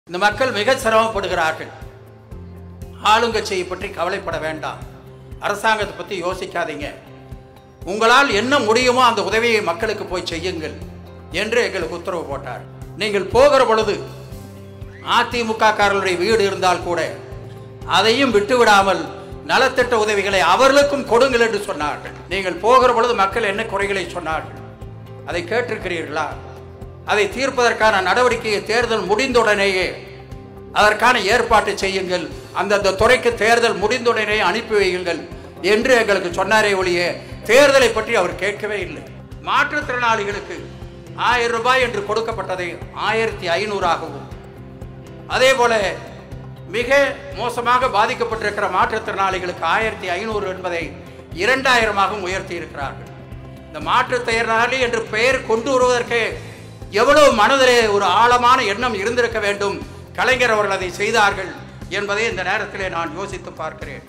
இந்த மக்கள் மிக சிரமப்படுகிறார்கள் ஆளுங்கட்சியை பற்றி கவலைப்பட வேண்டாம் அரசாங்கத்தை பற்றி யோசிக்காதீங்க உங்களால் என்ன முடியுமோ அந்த உதவியை மக்களுக்கு போய் செய்யுங்கள் என்று எங்களுக்கு உத்தரவு போட்டார் நீங்கள் போகிற பொழுது அதிமுக காரர்களுடைய வீடு இருந்தால் கூட அதையும் விட்டு விடாமல் நலத்திட்ட உதவிகளை அவர்களுக்கும் கொடுங்கள் என்று சொன்னார்கள் நீங்கள் போகிற பொழுது மக்கள் என்ன குறைகளை சொன்னார்கள் அதை கேட்டிருக்கிறீர்களா அதை தீர்ப்பதற்கான நடவடிக்கையை தேர்தல் முடிந்தவுடனேயே அதற்கான ஏற்பாட்டை செய்யுங்கள் அந்தந்த துறைக்கு தேர்தல் முடிந்தவுடனே அனுப்பி வையுங்கள் என்று எங்களுக்கு சொன்னாரே ஒழிய தேர்தலை பற்றி அவர் கேட்கவே இல்லை மாற்றுத்திறனாளிகளுக்கு ஆயிரம் ரூபாய் என்று கொடுக்கப்பட்டதை ஆயிரத்தி ஐநூறாகவும் அதே போல மிக மோசமாக பாதிக்கப்பட்டிருக்கிற மாற்றுத்திறனாளிகளுக்கு ஆயிரத்தி ஐநூறு என்பதை இரண்டாயிரமாகவும் உயர்த்தி இருக்கிறார்கள் இந்த மாற்றுத்திறனாளி என்று பெயர் கொண்டு வருவதற்கு எவ்வளவு மனதிலே ஒரு ஆழமான எண்ணம் இருந்திருக்க வேண்டும் கலைஞர் அவர்கள் அதை செய்தார்கள் என்பதை இந்த நேரத்திலே நான் யோசித்து பார்க்கிறேன்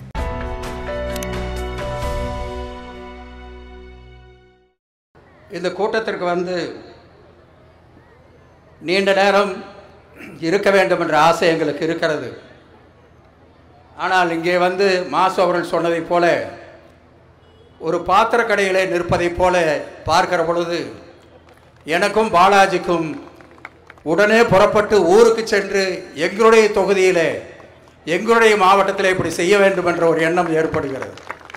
இந்த கூட்டத்திற்கு வந்து நீண்ட நேரம் இருக்க வேண்டும் என்ற ஆசை எங்களுக்கு இருக்கிறது ஆனால் இங்கே வந்து மாசு அவர்கள் சொன்னதைப் போல ஒரு பாத்திர கடையிலே நிற்பதைப் போல பார்க்கிற பொழுது எனக்கும் பாலாஜிக்கும் உடனே புறப்பட்டு ஊருக்கு சென்று எங்களுடைய தொகுதியிலே எங்களுடைய மாவட்டத்தில் இப்படி செய்ய வேண்டும் என்ற ஒரு எண்ணம் ஏற்படுகிறது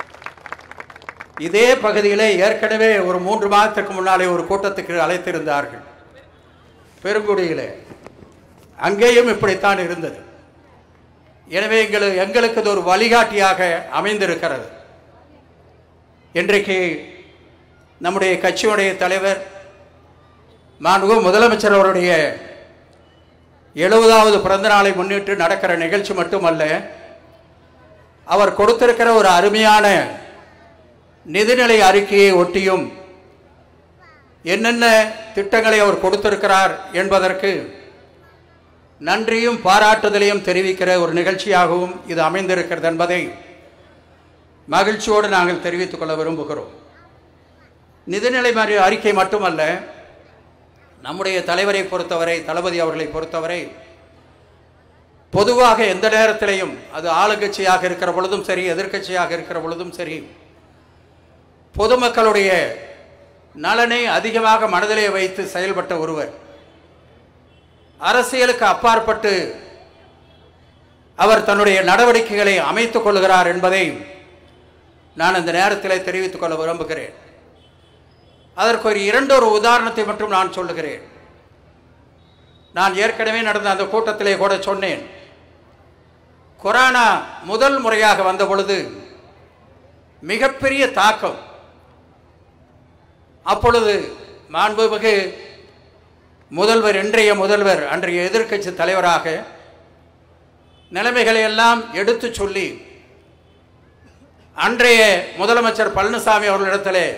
இதே பகுதியிலே ஏற்கனவே ஒரு மூன்று மாதத்துக்கு முன்னாலே ஒரு கூட்டத்துக்கு அழைத்திருந்தார்கள் பெருங்குடியிலே அங்கேயும் இப்படித்தான் இருந்தது எனவே எங்களு எங்களுக்கு இது ஒரு வழிகாட்டியாக அமைந்திருக்கிறது இன்றைக்கு நம்முடைய கட்சியுடைய தலைவர் மாண்பு முதலமைச்சர் அவருடைய எழுபதாவது பிறந்த நாளை முன்னிட்டு நடக்கிற நிகழ்ச்சி மட்டுமல்ல அவர் கொடுத்திருக்கிற ஒரு அருமையான நிதிநிலை அறிக்கையை ஒட்டியும் என்னென்ன திட்டங்களை அவர் கொடுத்திருக்கிறார் என்பதற்கு நன்றியும் பாராட்டுதலையும் தெரிவிக்கிற ஒரு நிகழ்ச்சியாகவும் இது அமைந்திருக்கிறது என்பதை மகிழ்ச்சியோடு நாங்கள் தெரிவித்துக் கொள்ள விரும்புகிறோம் நிதிநிலை மாதிரி அறிக்கை மட்டுமல்ல நம்முடைய தலைவரை பொறுத்தவரை தளபதி அவர்களை பொறுத்தவரை பொதுவாக எந்த நேரத்திலையும் அது ஆளுங்கட்சியாக இருக்கிற பொழுதும் சரி எதிர்க்கட்சியாக இருக்கிற பொழுதும் சரி பொதுமக்களுடைய நலனை அதிகமாக மனதிலே வைத்து செயல்பட்ட ஒருவர் அரசியலுக்கு அப்பாற்பட்டு அவர் தன்னுடைய நடவடிக்கைகளை அமைத்துக் கொள்கிறார் என்பதை நான் இந்த நேரத்தில் தெரிவித்துக் கொள்ள விரும்புகிறேன் அதற்கு ஒரு இரண்டொரு உதாரணத்தை மட்டும் நான் சொல்லுகிறேன் நான் ஏற்கனவே நடந்த அந்த கூட்டத்திலே கூட சொன்னேன் கொரோனா முதல் முறையாக வந்த பொழுது மிகப்பெரிய தாக்கம் அப்பொழுது மாண்புமிகு முதல்வர் இன்றைய முதல்வர் அன்றைய எதிர்க்கட்சி தலைவராக நிலைமைகளை எல்லாம் எடுத்து சொல்லி அன்றைய முதலமைச்சர் பழனிசாமி அவர்களிடத்திலே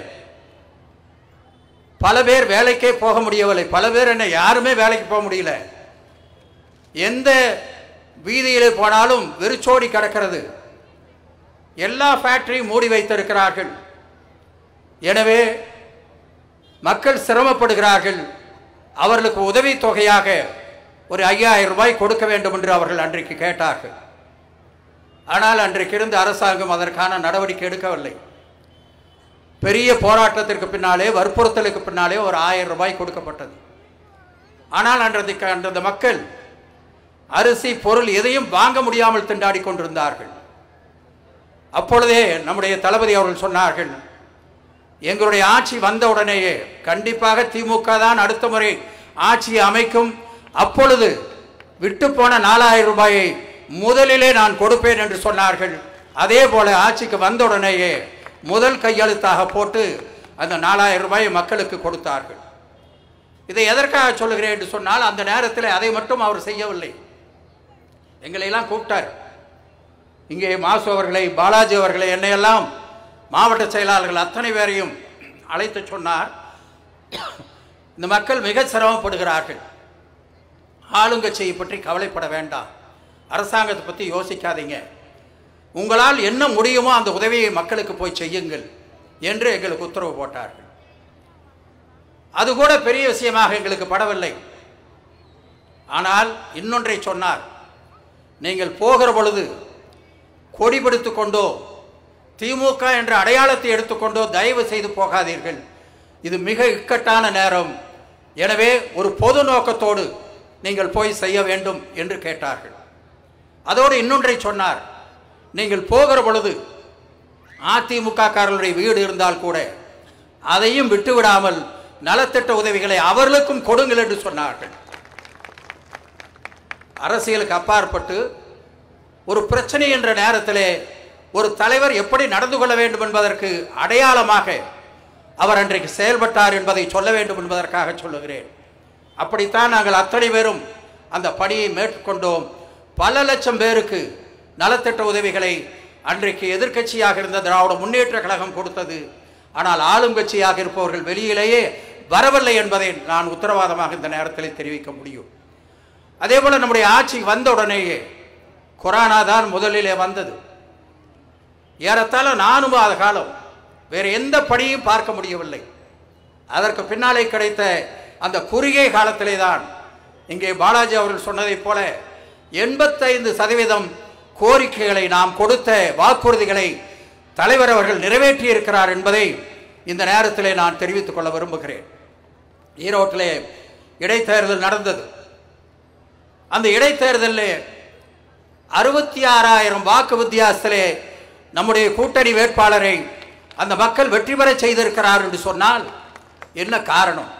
பல பேர் வேலைக்கே போக முடியவில்லை பல பேர் என்ன யாருமே வேலைக்கு போக முடியல எந்த வீதியிலே போனாலும் வெறிச்சோடி கிடக்கிறது எல்லா ஃபேக்டரியும் மூடி வைத்திருக்கிறார்கள் எனவே மக்கள் சிரமப்படுகிறார்கள் அவர்களுக்கு உதவி தொகையாக ஒரு ஐயாயிரம் ரூபாய் கொடுக்க வேண்டும் என்று அவர்கள் அன்றைக்கு கேட்டார்கள் ஆனால் அன்றைக்கு இருந்த அரசாங்கம் அதற்கான நடவடிக்கை எடுக்கவில்லை பெரிய போராட்டத்திற்கு பின்னாலே வற்புறுத்தலுக்கு பின்னாலே ஒரு ஆயிரம் ரூபாய் கொடுக்கப்பட்டது ஆனால் அன்றைக்கு அந்த மக்கள் அரிசி பொருள் எதையும் வாங்க முடியாமல் திண்டாடி கொண்டிருந்தார்கள் அப்பொழுதே நம்முடைய தளபதி அவர்கள் சொன்னார்கள் எங்களுடைய ஆட்சி வந்த உடனேயே கண்டிப்பாக திமுக தான் அடுத்த முறை ஆட்சியை அமைக்கும் அப்பொழுது விட்டு போன நாலாயிரம் ரூபாயை முதலிலே நான் கொடுப்பேன் என்று சொன்னார்கள் அதே போல ஆட்சிக்கு வந்த உடனேயே முதல் கையெழுத்தாக போட்டு அந்த நாலாயிரம் ரூபாயை மக்களுக்கு கொடுத்தார்கள் இதை எதற்காக சொல்லுகிறேன் என்று சொன்னால் அந்த நேரத்தில் அதை மட்டும் அவர் செய்யவில்லை எங்களை எல்லாம் கூப்பிட்டார் இங்கே மாசு அவர்களை பாலாஜி அவர்களை என்னையெல்லாம் மாவட்ட செயலாளர்கள் அத்தனை பேரையும் அழைத்து சொன்னார் இந்த மக்கள் மிக சிரமப்படுகிறார்கள் ஆளுங்கட்சியை பற்றி கவலைப்பட வேண்டாம் அரசாங்கத்தை பற்றி யோசிக்காதீங்க உங்களால் என்ன முடியுமோ அந்த உதவியை மக்களுக்கு போய் செய்யுங்கள் என்று எங்களுக்கு உத்தரவு போட்டார்கள் அது கூட பெரிய விஷயமாக எங்களுக்கு படவில்லை ஆனால் இன்னொன்றை சொன்னார் நீங்கள் போகிற பொழுது கொடி பிடித்து கொண்டோ திமுக என்ற அடையாளத்தை எடுத்துக்கொண்டோ தயவு செய்து போகாதீர்கள் இது மிக இக்கட்டான நேரம் எனவே ஒரு பொது நோக்கத்தோடு நீங்கள் போய் செய்ய வேண்டும் என்று கேட்டார்கள் அதோடு இன்னொன்றை சொன்னார் நீங்கள் போகிற பொழுது அதிமுக காரர்களுடைய வீடு இருந்தால் கூட அதையும் விட்டுவிடாமல் நலத்திட்ட உதவிகளை அவர்களுக்கும் கொடுங்கள் என்று சொன்னார்கள் அரசியலுக்கு அப்பாற்பட்டு ஒரு பிரச்சனை என்ற நேரத்திலே ஒரு தலைவர் எப்படி நடந்து கொள்ள வேண்டும் என்பதற்கு அடையாளமாக அவர் அன்றைக்கு செயல்பட்டார் என்பதை சொல்ல வேண்டும் என்பதற்காக சொல்லுகிறேன் அப்படித்தான் நாங்கள் அத்தனை பேரும் அந்த பணியை மேற்கொண்டோம் பல லட்சம் பேருக்கு நலத்திட்ட உதவிகளை அன்றைக்கு எதிர்க்கட்சியாக இருந்த திராவிட முன்னேற்ற கழகம் கொடுத்தது ஆனால் ஆளும் கட்சியாக இருப்பவர்கள் வெளியிலேயே வரவில்லை என்பதை நான் உத்தரவாதமாக இந்த நேரத்தில் தெரிவிக்க முடியும் அதே போல நம்முடைய ஆட்சி வந்த உடனேயே கொரோனா தான் முதலிலே வந்தது ஏறத்தாழ நானும் மாத காலம் வேறு எந்த பணியும் பார்க்க முடியவில்லை அதற்கு பின்னாலே கிடைத்த அந்த குறுகிய காலத்திலே தான் இங்கே பாலாஜி அவர்கள் சொன்னதைப் போல எண்பத்தைந்து சதவீதம் கோரிக்கைகளை நாம் கொடுத்த வாக்குறுதிகளை தலைவர் அவர்கள் நிறைவேற்றி இருக்கிறார் என்பதை இந்த நேரத்திலே நான் தெரிவித்துக் கொள்ள விரும்புகிறேன் ஈரோட்டிலே இடைத்தேர்தல் நடந்தது அந்த இடைத்தேர்தலில் அறுபத்தி ஆறாயிரம் வாக்கு வித்தியாசத்திலே நம்முடைய கூட்டணி வேட்பாளரை அந்த மக்கள் வெற்றி பெற செய்திருக்கிறார் என்று சொன்னால் என்ன காரணம்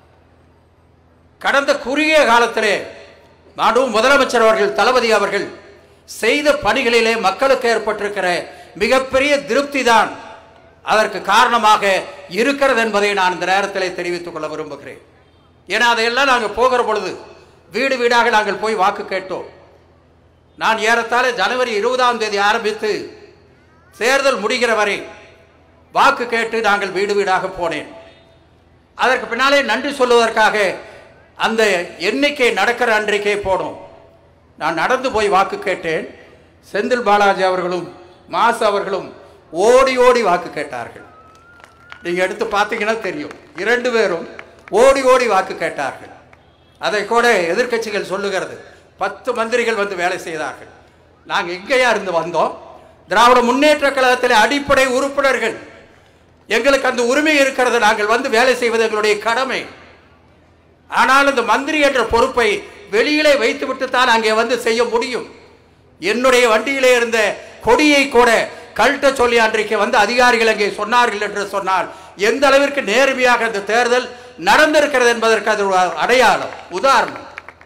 கடந்த குறுகிய காலத்திலே நாடும் முதலமைச்சர் அவர்கள் தளபதி அவர்கள் செய்த பணிகளிலே மக்களுக்கு ஏற்பட்டிருக்கிற மிகப்பெரிய திருப்தி தான் அதற்கு காரணமாக இருக்கிறது என்பதை நான் இந்த நேரத்திலே தெரிவித்துக் கொள்ள விரும்புகிறேன் ஏன்னா அதையெல்லாம் நாங்கள் போகிற பொழுது வீடு வீடாக நாங்கள் போய் வாக்கு கேட்டோம் நான் ஏறத்தாழ ஜனவரி இருபதாம் தேதி ஆரம்பித்து தேர்தல் முடிகிற வரை வாக்கு கேட்டு நாங்கள் வீடு வீடாக போனேன் அதற்கு பின்னாலே நன்றி சொல்வதற்காக அந்த எண்ணிக்கை நடக்கிற அன்றைக்கே போனோம் நான் நடந்து போய் வாக்கு கேட்டேன் செந்தில் பாலாஜி அவர்களும் மாசு அவர்களும் ஓடி ஓடி வாக்கு கேட்டார்கள் நீங்க எடுத்து பார்த்தீங்கன்னா தெரியும் இரண்டு பேரும் ஓடி ஓடி வாக்கு கேட்டார்கள் அதை கூட எதிர்க்கட்சிகள் சொல்லுகிறது பத்து மந்திரிகள் வந்து வேலை செய்தார்கள் நாங்கள் எங்கேயா இருந்து வந்தோம் திராவிட முன்னேற்ற கழகத்தில் அடிப்படை உறுப்பினர்கள் எங்களுக்கு அந்த உரிமை இருக்கிறது நாங்கள் வந்து வேலை செய்வது எங்களுடைய கடமை ஆனால் இந்த மந்திரி என்ற பொறுப்பை வெளியிலே வைத்துவிட்டு தான் அங்கே வந்து செய்ய முடியும் என்னுடைய வண்டியிலே இருந்த கொடியை கூட கழட்ட சொல்லி அன்றைக்கு வந்து அதிகாரிகள் அங்கே சொன்னார்கள் என்று சொன்னால் எந்த அளவிற்கு நேர்மையாக இந்த தேர்தல் நடந்திருக்கிறது என்பதற்கு அது ஒரு அடையாளம் உதாரணம்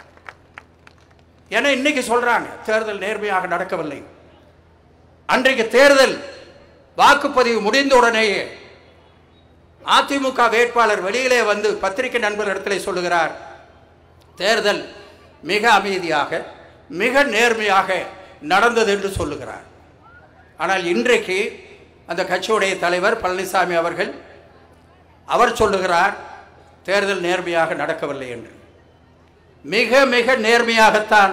ஏன்னா இன்னைக்கு சொல்றாங்க தேர்தல் நேர்மையாக நடக்கவில்லை அன்றைக்கு தேர்தல் வாக்குப்பதிவு முடிந்த உடனேயே அதிமுக வேட்பாளர் வெளியிலே வந்து பத்திரிகை நண்பர் இடத்திலே சொல்லுகிறார் தேர்தல் மிக அமைதியாக மிக நேர்மையாக நடந்தது என்று சொல்லுகிறார் ஆனால் இன்றைக்கு அந்த கட்சியுடைய தலைவர் பழனிசாமி அவர்கள் அவர் சொல்லுகிறார் தேர்தல் நேர்மையாக நடக்கவில்லை என்று மிக மிக நேர்மையாகத்தான்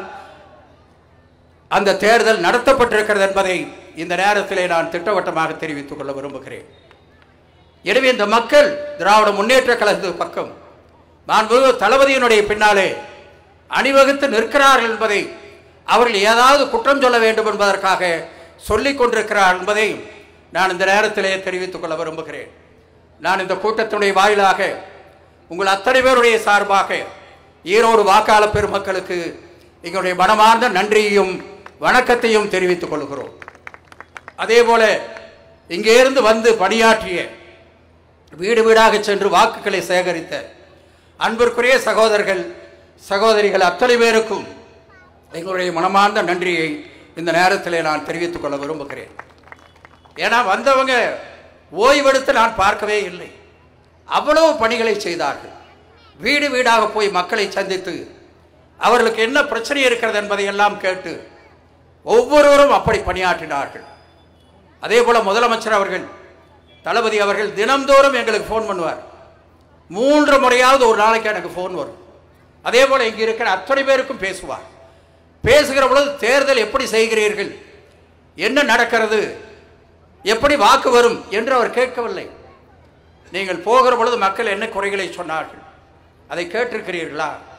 அந்த தேர்தல் நடத்தப்பட்டிருக்கிறது என்பதை இந்த நேரத்திலே நான் திட்டவட்டமாக தெரிவித்துக் கொள்ள விரும்புகிறேன் எனவே இந்த மக்கள் திராவிட முன்னேற்ற கழகத்து பக்கம் நான் தளபதியினுடைய பின்னாலே அணிவகுத்து நிற்கிறார்கள் என்பதை அவர்கள் ஏதாவது குற்றம் சொல்ல வேண்டும் என்பதற்காக சொல்லிக் கொண்டிருக்கிறார் என்பதை நான் இந்த நேரத்திலே தெரிவித்துக் கொள்ள விரும்புகிறேன் நான் இந்த கூட்டத்தினுடைய வாயிலாக உங்கள் அத்தனை பேருடைய சார்பாக ஈரோடு வாக்காளர் பெருமக்களுக்கு எங்களுடைய மனமார்ந்த நன்றியையும் வணக்கத்தையும் தெரிவித்துக் கொள்கிறோம் அதே போல இங்கே இருந்து வந்து பணியாற்றிய வீடு வீடாக சென்று வாக்குகளை சேகரித்த அன்பிற்குரிய சகோதரர்கள் சகோதரிகள் அத்தனை பேருக்கும் எங்களுடைய மனமார்ந்த நன்றியை இந்த நேரத்தில் நான் தெரிவித்துக் கொள்ள விரும்புகிறேன் ஏன்னா வந்தவங்க ஓய்வெடுத்து நான் பார்க்கவே இல்லை அவ்வளவு பணிகளை செய்தார்கள் வீடு வீடாக போய் மக்களை சந்தித்து அவர்களுக்கு என்ன பிரச்சனை இருக்கிறது என்பதை எல்லாம் கேட்டு ஒவ்வொருவரும் அப்படி பணியாற்றினார்கள் அதே போல முதலமைச்சர் அவர்கள் தளபதி அவர்கள் தினம்தோறும் எங்களுக்கு ஃபோன் பண்ணுவார் மூன்று முறையாவது ஒரு நாளைக்கு எனக்கு ஃபோன் வரும் அதே போல இங்கே இருக்கிற அத்தனை பேருக்கும் பேசுவார் பேசுகிற பொழுது தேர்தல் எப்படி செய்கிறீர்கள் என்ன நடக்கிறது எப்படி வாக்கு வரும் என்று அவர் கேட்கவில்லை நீங்கள் போகிற பொழுது மக்கள் என்ன குறைகளை சொன்னார்கள் அதை கேட்டிருக்கிறீர்களா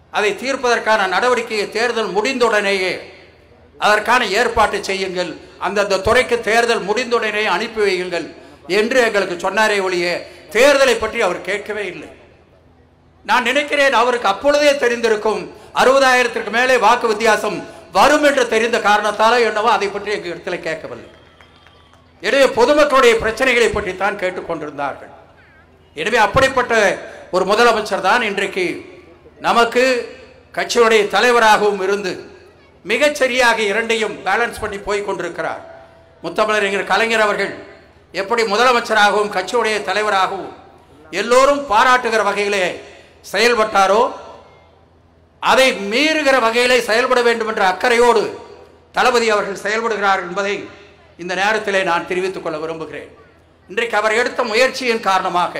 அதை தீர்ப்பதற்கான நடவடிக்கையை தேர்தல் முடிந்தவுடனேயே அதற்கான ஏற்பாட்டை செய்யுங்கள் அந்தந்த துறைக்கு தேர்தல் முடிந்தவுடனே அனுப்பி வையுங்கள் என்று எங்களுக்கு சொன்னாரே ஒழிய தேர்தலை பற்றி அவர் கேட்கவே இல்லை நான் நினைக்கிறேன் அவருக்கு அப்பொழுதே தெரிந்திருக்கும் அறுபதாயிரத்திற்கு மேலே வாக்கு வித்தியாசம் வரும் என்று தெரிந்த காரணத்தால என்னவோ அதை பற்றி எங்கள் இடத்துல கேட்கவில்லை எனவே பொதுமக்களுடைய பிரச்சனைகளை பற்றி தான் கேட்டுக்கொண்டிருந்தார்கள் எனவே அப்படிப்பட்ட ஒரு முதலமைச்சர் தான் இன்றைக்கு நமக்கு கட்சியுடைய தலைவராகவும் இருந்து மிகச்சரியாக இரண்டையும் பேலன்ஸ் பண்ணி போய் கொண்டிருக்கிறார் முத்தமிழறிஞர் கலைஞர் அவர்கள் எப்படி முதலமைச்சராகவும் கட்சியுடைய தலைவராகவும் எல்லோரும் பாராட்டுகிற வகையிலே செயல்பட்டாரோ அதை மீறுகிற வகையிலே செயல்பட வேண்டும் என்ற அக்கறையோடு தளபதி அவர்கள் செயல்படுகிறார் என்பதை இந்த நேரத்திலே நான் தெரிவித்துக் கொள்ள விரும்புகிறேன் இன்றைக்கு அவர் எடுத்த முயற்சியின் காரணமாக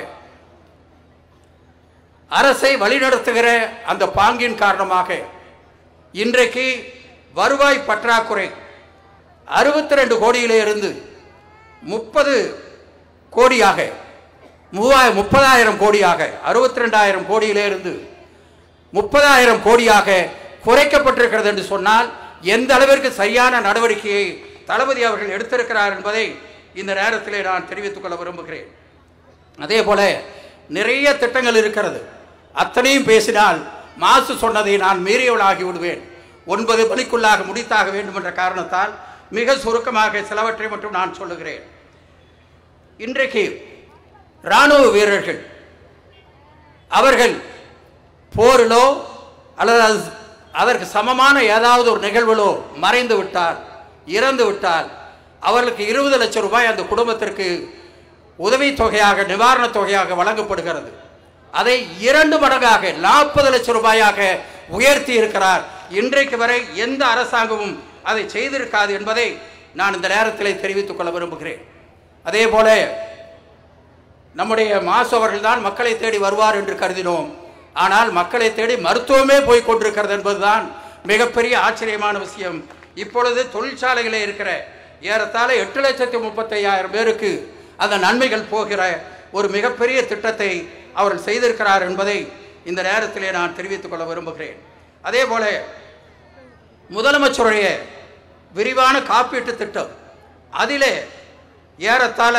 அரசை வழிநடத்துகிற அந்த பாங்கின் காரணமாக இன்றைக்கு வருவாய் பற்றாக்குறை அறுபத்தி ரெண்டு கோடியிலே இருந்து முப்பது கோடியாக மூவாயிரம் முப்பதாயிரம் கோடியாக அறுபத்தி ரெண்டாயிரம் கோடியிலே இருந்து முப்பதாயிரம் கோடியாக குறைக்கப்பட்டிருக்கிறது என்று சொன்னால் எந்த அளவிற்கு சரியான நடவடிக்கையை தளபதி அவர்கள் எடுத்திருக்கிறார் என்பதை இந்த நேரத்திலே நான் தெரிவித்துக் கொள்ள விரும்புகிறேன் அதே போல நிறைய திட்டங்கள் இருக்கிறது அத்தனையும் பேசினால் மாசு சொன்னதை நான் மீறியவளாகி விடுவேன் ஒன்பது மணிக்குள்ளாக முடித்தாக வேண்டும் என்ற காரணத்தால் மிக சுருக்கமாக சிலவற்றை மட்டும் நான் சொல்லுகிறேன் இன்றைக்கு இராணுவ வீரர்கள் அவர்கள் போரிலோ அல்லது அது- அதற்கு சமமான ஏதாவது ஒரு நிகழ்விலோ மறைந்து விட்டால் இறந்து விட்டால் அவர்களுக்கு இருபது லட்சம் ரூபாய் அந்த குடும்பத்திற்கு உதவித் தொகையாக நிவாரணத் தொகையாக வழங்கப்படுகிறது அதை இரண்டு மடங்காக நாற்பது லட்சம் ரூபாயாக உயர்த்தி இருக்கிறார் இன்றைக்கு வரை எந்த அரசாங்கமும் அதை செய்திருக்காது என்பதை நான் இந்த நேரத்தில் தெரிவித்துக் கொள்ள விரும்புகிறேன் அதே போல நம்முடைய மாசு அவர்கள் தான் மக்களை தேடி வருவார் என்று கருதினோம் ஆனால் மக்களை தேடி மருத்துவமே போய் கொண்டிருக்கிறது என்பதுதான் மிகப்பெரிய ஆச்சரியமான விஷயம் இப்பொழுது தொழிற்சாலைகளே இருக்கிற ஏறத்தாழ எட்டு லட்சத்தி முப்பத்தையாயிரம் பேருக்கு அந்த நன்மைகள் போகிற ஒரு மிகப்பெரிய திட்டத்தை அவர்கள் செய்திருக்கிறார் என்பதை இந்த நேரத்திலே நான் தெரிவித்துக் கொள்ள விரும்புகிறேன் அதே போல முதலமைச்சருடைய விரிவான காப்பீட்டு திட்டம் அதிலே ஏறத்தாழ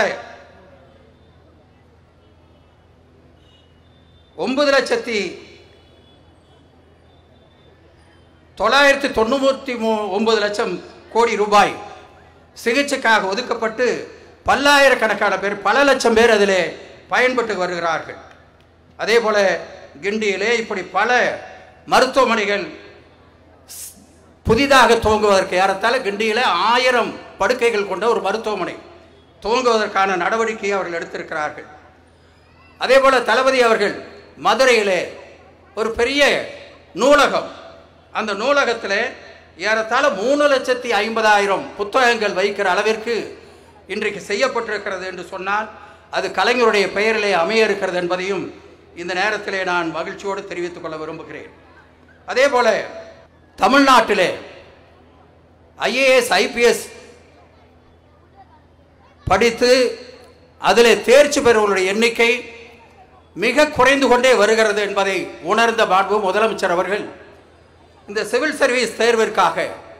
ஒன்பது லட்சத்தி தொள்ளாயிரத்தி தொண்ணூற்றி மூ ஒன்பது லட்சம் கோடி ரூபாய் சிகிச்சைக்காக ஒதுக்கப்பட்டு பல்லாயிரக்கணக்கான பேர் பல லட்சம் பேர் அதிலே பயன்பட்டு வருகிறார்கள் அதே போல கிண்டியிலே இப்படி பல மருத்துவமனைகள் ஸ்- புதிதாக துவங்குவதற்கு ஏறத்தாழ கிண்டியிலே ஆயிரம் படுக்கைகள் கொண்ட ஒரு மருத்துவமனை துவங்குவதற்கான நடவடிக்கையை அவர்கள் எடுத்திருக்கிறார்கள் அதே போல தளபதி அவர்கள் மதுரையிலே ஒரு பெரிய நூலகம் அந்த நூலகத்தில் ஏறத்தாழ மூணு லட்சத்தி ஐம்பதாயிரம் புத்தகங்கள் வைக்கிற அளவிற்கு இன்றைக்கு செய்யப்பட்டிருக்கிறது என்று சொன்னால் அது கலைஞருடைய பெயரிலே அமைய இருக்கிறது என்பதையும் இந்த நேரத்திலே நான் மகிழ்ச்சியோடு தெரிவித்துக் கொள்ள விரும்புகிறேன் அதே போல தமிழ்நாட்டிலே ஐஏஎஸ் ஐபிஎஸ் படித்து அதில் தேர்ச்சி பெறுவர்களுடைய எண்ணிக்கை மிக குறைந்து கொண்டே வருகிறது என்பதை உணர்ந்த மாண்பு முதலமைச்சர் அவர்கள் இந்த சிவில் சர்வீஸ் தேர்விற்காக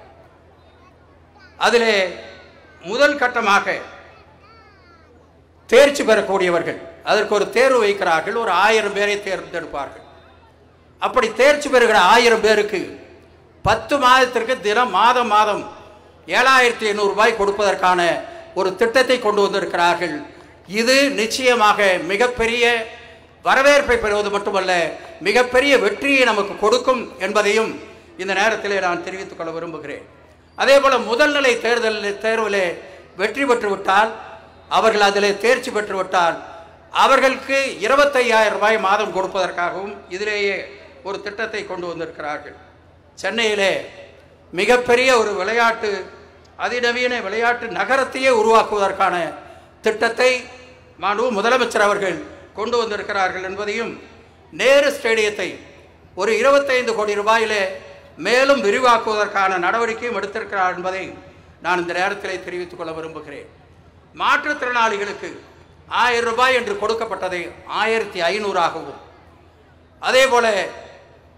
அதிலே முதல் கட்டமாக தேர்ச்சி பெறக்கூடியவர்கள் அதற்கு ஒரு தேர்வு வைக்கிறார்கள் ஒரு ஆயிரம் பேரை தேர்ந்தெடுப்பார்கள் அப்படி தேர்ச்சி பெறுகிற ஆயிரம் பேருக்கு பத்து மாதத்திற்கு தினம் மாதம் மாதம் ஏழாயிரத்தி எண்ணூறு ரூபாய் கொடுப்பதற்கான ஒரு திட்டத்தை கொண்டு வந்திருக்கிறார்கள் இது நிச்சயமாக மிகப்பெரிய வரவேற்பை பெறுவது மட்டுமல்ல மிகப்பெரிய வெற்றியை நமக்கு கொடுக்கும் என்பதையும் இந்த நேரத்திலே நான் தெரிவித்துக் கொள்ள விரும்புகிறேன் அதே போல முதல்நிலை தேர்தலில் தேர்விலே வெற்றி பெற்று விட்டால் அவர்கள் அதிலே தேர்ச்சி பெற்று விட்டால் அவர்களுக்கு இருபத்தையாயிரம் ரூபாய் மாதம் கொடுப்பதற்காகவும் இதிலேயே ஒரு திட்டத்தை கொண்டு வந்திருக்கிறார்கள் சென்னையிலே மிகப்பெரிய ஒரு விளையாட்டு அதிநவீன விளையாட்டு நகரத்தையே உருவாக்குவதற்கான திட்டத்தை மாண்பு முதலமைச்சர் அவர்கள் கொண்டு வந்திருக்கிறார்கள் என்பதையும் நேரு ஸ்டேடியத்தை ஒரு இருபத்தைந்து கோடி ரூபாயிலே மேலும் விரிவாக்குவதற்கான நடவடிக்கையும் எடுத்திருக்கிறார் என்பதை நான் இந்த நேரத்திலே தெரிவித்துக் கொள்ள விரும்புகிறேன் மாற்றுத்திறனாளிகளுக்கு ஆயிரம் ரூபாய் என்று கொடுக்கப்பட்டதை ஆயிரத்தி ஐநூறாகவும் அதே போல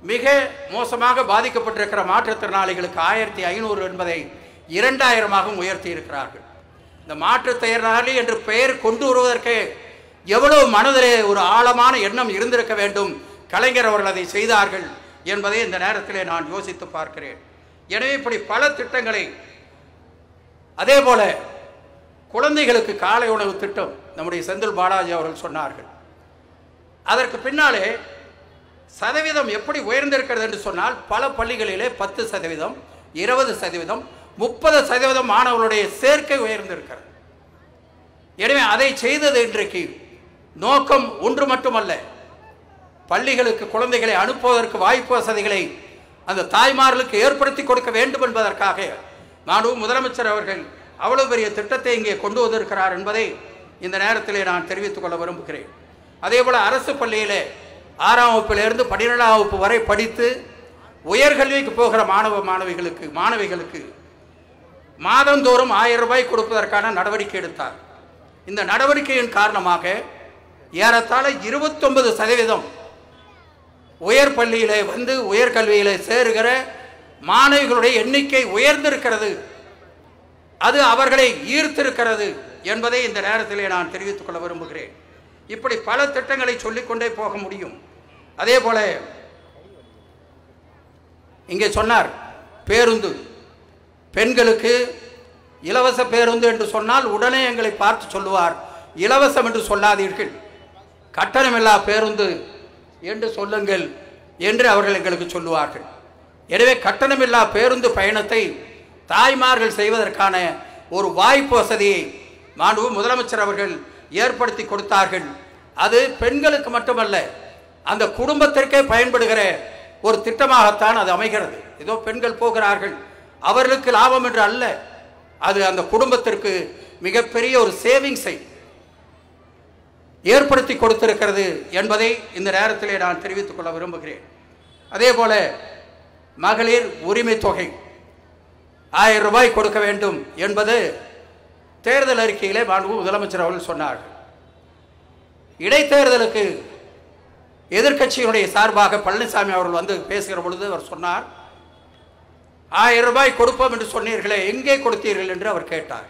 மிக மோசமாக பாதிக்கப்பட்டிருக்கிற மாற்றுத்திறனாளிகளுக்கு ஆயிரத்தி ஐநூறு என்பதை இரண்டாயிரமாக உயர்த்தி இருக்கிறார்கள் இந்த மாற்றுத்திறனாளி என்று பெயர் கொண்டு வருவதற்கு எவ்வளவு மனதிலே ஒரு ஆழமான எண்ணம் இருந்திருக்க வேண்டும் கலைஞர் அவர்கள் அதை செய்தார்கள் என்பதை இந்த நேரத்திலே நான் யோசித்து பார்க்கிறேன் எனவே இப்படி பல திட்டங்களை அதே போல குழந்தைகளுக்கு காலை உணவு திட்டம் நம்முடைய செந்தில் பாலாஜி அவர்கள் சொன்னார்கள் அதற்கு பின்னாலே சதவீதம் எப்படி உயர்ந்திருக்கிறது என்று சொன்னால் பல பள்ளிகளிலே பத்து சதவீதம் இருபது சதவீதம் முப்பது சதவீதம் மாணவர்களுடைய சேர்க்கை உயர்ந்திருக்கிறது எனவே அதை செய்தது இன்றைக்கு நோக்கம் ஒன்று மட்டுமல்ல பள்ளிகளுக்கு குழந்தைகளை அனுப்புவதற்கு வாய்ப்பு வசதிகளை அந்த தாய்மார்களுக்கு ஏற்படுத்தி கொடுக்க வேண்டும் என்பதற்காக நானும் முதலமைச்சர் அவர்கள் அவ்வளவு பெரிய திட்டத்தை இங்கே கொண்டு வந்திருக்கிறார் என்பதை இந்த நேரத்திலே நான் தெரிவித்துக் கொள்ள விரும்புகிறேன் அதே போல அரசு பள்ளியிலே ஆறாம் வகுப்பிலிருந்து பன்னிரெண்டாம் வகுப்பு வரை படித்து உயர்கல்விக்கு போகிற மாணவ மாணவிகளுக்கு மாணவிகளுக்கு மாதந்தோறும் ஆயிரம் ரூபாய் கொடுப்பதற்கான நடவடிக்கை எடுத்தார் இந்த நடவடிக்கையின் காரணமாக ஏறத்தாழ இருபத்தொன்பது சதவீதம் உயர் பள்ளியிலே வந்து உயர்கல்வியிலே சேருகிற மாணவிகளுடைய எண்ணிக்கை உயர்ந்திருக்கிறது அது அவர்களை ஈர்த்திருக்கிறது என்பதை இந்த நேரத்திலே நான் தெரிவித்துக் கொள்ள விரும்புகிறேன் இப்படி பல திட்டங்களை சொல்லிக்கொண்டே போக முடியும் அதே போல இங்கே சொன்னார் பேருந்து பெண்களுக்கு இலவச பேருந்து என்று சொன்னால் உடனே எங்களை பார்த்து சொல்லுவார் இலவசம் என்று சொல்லாதீர்கள் கட்டணமில்லா பேருந்து என்று சொல்லுங்கள் என்று அவர்கள் எங்களுக்கு சொல்லுவார்கள் எனவே கட்டணமில்லா பேருந்து பயணத்தை தாய்மார்கள் செய்வதற்கான ஒரு வாய்ப்பு வசதியை மாண்பு முதலமைச்சர் அவர்கள் ஏற்படுத்தி கொடுத்தார்கள் அது பெண்களுக்கு மட்டுமல்ல அந்த குடும்பத்திற்கே பயன்படுகிற ஒரு திட்டமாகத்தான் அது அமைகிறது ஏதோ பெண்கள் போகிறார்கள் அவர்களுக்கு லாபம் என்று அல்ல அது அந்த குடும்பத்திற்கு மிகப்பெரிய ஒரு சேவிங்ஸை ஏற்படுத்தி கொடுத்திருக்கிறது என்பதை இந்த நேரத்திலே நான் தெரிவித்துக் கொள்ள விரும்புகிறேன் அதே போல மகளிர் உரிமை தொகை ஆயிரம் ரூபாய் கொடுக்க வேண்டும் என்பது தேர்தல் அறிக்கையிலே மாண்பு முதலமைச்சர் அவர்கள் சொன்னார்கள் இடைத்தேர்தலுக்கு எதிர்க்கட்சியினுடைய சார்பாக பழனிசாமி அவர்கள் வந்து பேசுகிற பொழுது அவர் சொன்னார் ஆயிரம் ரூபாய் கொடுப்போம் என்று சொன்னீர்களே எங்கே கொடுத்தீர்கள் என்று அவர் கேட்டார்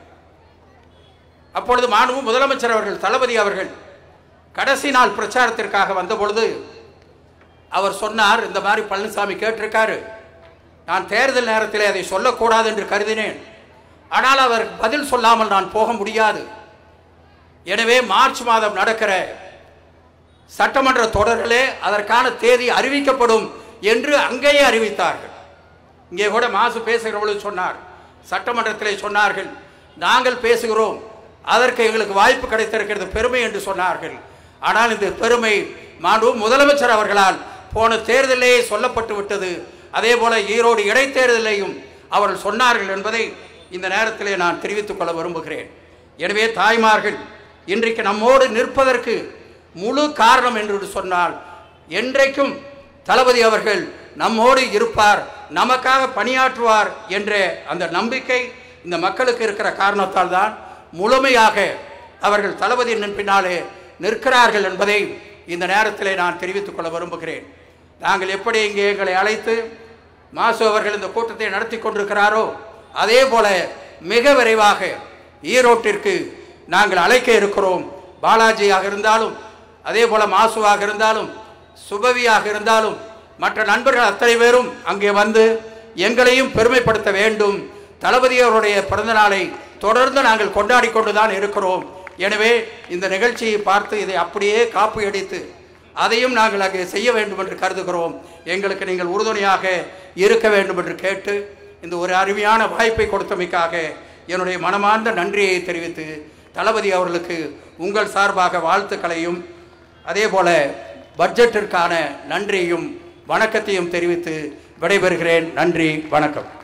அப்பொழுது மாண்பு முதலமைச்சர் அவர்கள் தளபதி அவர்கள் கடைசி நாள் பிரச்சாரத்திற்காக வந்த பொழுது அவர் சொன்னார் இந்த மாதிரி பழனிசாமி கேட்டிருக்காரு நான் தேர்தல் நேரத்தில் அதை சொல்லக்கூடாது என்று கருதினேன் ஆனால் அவர் பதில் சொல்லாமல் நான் போக முடியாது எனவே மார்ச் மாதம் நடக்கிற சட்டமன்ற தொடரிலே அதற்கான தேதி அறிவிக்கப்படும் என்று அங்கேயே அறிவித்தார்கள் இங்கே கூட மாசு பேசுகிற பொழுது சொன்னார் சட்டமன்றத்திலே சொன்னார்கள் நாங்கள் பேசுகிறோம் அதற்கு எங்களுக்கு வாய்ப்பு கிடைத்திருக்கிறது பெருமை என்று சொன்னார்கள் ஆனால் இந்த பெருமை மாண்பு முதலமைச்சர் அவர்களால் போன தேர்தலிலேயே சொல்லப்பட்டு விட்டது அதே போல ஈரோடு இடைத்தேர்தலையும் அவர்கள் சொன்னார்கள் என்பதை இந்த நேரத்திலே நான் தெரிவித்துக் கொள்ள விரும்புகிறேன் எனவே தாய்மார்கள் இன்றைக்கு நம்மோடு நிற்பதற்கு முழு காரணம் என்று சொன்னால் என்றைக்கும் தளபதி அவர்கள் நம்மோடு இருப்பார் நமக்காக பணியாற்றுவார் என்ற அந்த நம்பிக்கை இந்த மக்களுக்கு இருக்கிற காரணத்தால் தான் முழுமையாக அவர்கள் தளபதியின் பின்னாலே நிற்கிறார்கள் என்பதை இந்த நேரத்திலே நான் தெரிவித்துக் கொள்ள விரும்புகிறேன் நாங்கள் எப்படி இங்கே எங்களை அழைத்து மாசு அவர்கள் இந்த கூட்டத்தை நடத்தி கொண்டிருக்கிறாரோ அதே போல மிக விரைவாக ஈரோட்டிற்கு நாங்கள் அழைக்க இருக்கிறோம் பாலாஜியாக இருந்தாலும் அதே போல மாசுவாக இருந்தாலும் சுபவியாக இருந்தாலும் மற்ற நண்பர்கள் அத்தனை பேரும் அங்கே வந்து எங்களையும் பெருமைப்படுத்த வேண்டும் தளபதி அவருடைய பிறந்த நாளை தொடர்ந்து நாங்கள் கொண்டாடி கொண்டுதான் இருக்கிறோம் எனவே இந்த நிகழ்ச்சியை பார்த்து இதை அப்படியே காப்பு அடித்து அதையும் நாங்கள் அங்கே செய்ய வேண்டும் என்று கருதுகிறோம் எங்களுக்கு நீங்கள் உறுதுணையாக இருக்க வேண்டும் என்று கேட்டு இந்த ஒரு அருமையான வாய்ப்பை கொடுத்தமைக்காக என்னுடைய மனமார்ந்த நன்றியை தெரிவித்து தளபதி அவர்களுக்கு உங்கள் சார்பாக வாழ்த்துக்களையும் அதே போல பட்ஜெட்டிற்கான நன்றியையும் வணக்கத்தையும் தெரிவித்து விடைபெறுகிறேன் நன்றி வணக்கம்